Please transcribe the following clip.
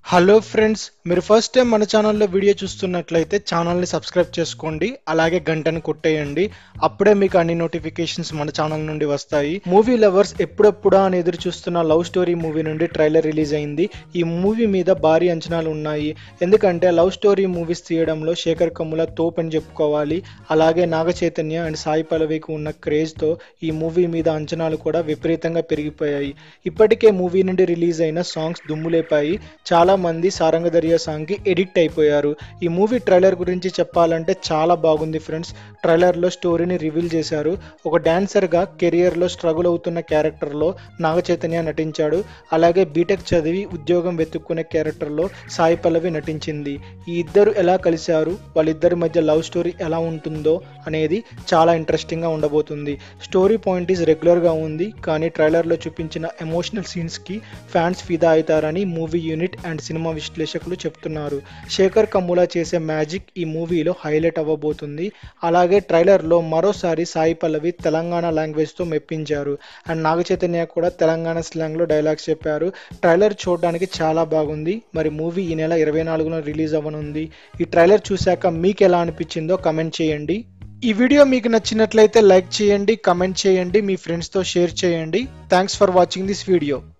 hello friends మీరు first time మన ఛానల్లో వీడియో చూస్తున్నట్లయితే ఛానల్ని సబ్స్క్రైబ్ చేసుకోండి అలాగే గంటను కొట్టేయండి అప్పుడే మీకు అన్ని నోటిఫికేషన్స్ మన ఛానల్ నుండి వస్తాయి మూవీ లవర్స్ ఎప్పుడెప్పుడా అని ఎదురు చూస్తున్న లవ్ స్టోరీ మూవీ నుండి ట్రైలర్ రిలీజ్ అయింది ఈ మూవీ మీద భారీ అంచనాలు ఉన్నాయి ఎందుకంటే లవ్ స్టోరీ మూవీస్ తీయడంలో శేఖర్ కమ్ముల తోప్ అని చెప్పుకోవాలి అలాగే నాగ చైతన్య అండ్ సాయి పల్లవికి ఉన్న క్రేజ్తో ఈ మూవీ మీద అంచనాలు కూడా విపరీతంగా పెరిగిపోయాయి ఇప్పటికే మూవీ నుండి రిలీజ్ అయిన సాంగ్స్ దుమ్ములేపాయి చాలా మంది సారంగదరియా సాంగ్ కి ఎడిక్ట్ అయిపోయారు ఈ మూవీ ట్రైలర్ గురించి చెప్పాలంటే చాలా బాగుంది ఫ్రెండ్స్ ట్రైలర్ లో స్టోరీని రివీల్ చేశారు ఒక డాన్సర్ గా కెరియర్ లో స్ట్రగుల్ అవుతున్న క్యారెక్టర్ లో నాగ చైతన్య నటించాడు అలాగే బీటెక్ చదివి ఉద్యోగం వెతుక్కునే క్యారెక్టర్ లో సాయి పల్లవి నటించింది ఈ ఇద్దరు ఎలా కలిశారు వాళ్ళిద్దరి మధ్య లవ్ స్టోరీ ఎలా ఉంటుందో అనేది చాలా ఇంట్రెస్టింగ్ గా ఉండబోతుంది స్టోరీ పాయింట్ ఈజ్ రెగ్యులర్ గా ఉంది కానీ ట్రైలర్ లో చూపించిన ఎమోషనల్ సీన్స్ కి ఫ్యాన్స్ ఫిదా అవుతారని మూవీ యూనిట్ అండ్ సినిమా విశ్లేషకులు చెప్తున్నారు శేఖర్ కమ్ములా చేసే మ్యాజిక్ ఈ మూవీలో హైలైట్ అవ్వబోతుంది అలాగే ట్రైలర్లో మరోసారి సాయి పల్లవి తెలంగాణ లాంగ్వేజ్తో మెప్పించారు అండ్ నాగ చైతన్య కూడా తెలంగాణ స్లాంగ్లో డైలాగ్స్ చెప్పారు ట్రైలర్ చూడడానికి చాలా బాగుంది మరి మూవీ ఈ నెల ఇరవై నాలుగున రిలీజ్ అవ్వనుంది ఈ ట్రైలర్ చూశాక మీకు ఎలా అనిపించిందో కమెంట్ చేయండి ఈ వీడియో మీకు నచ్చినట్లయితే లైక్ చేయండి కమెంట్ చేయండి మీ ఫ్రెండ్స్తో షేర్ చేయండి thanks for watching this video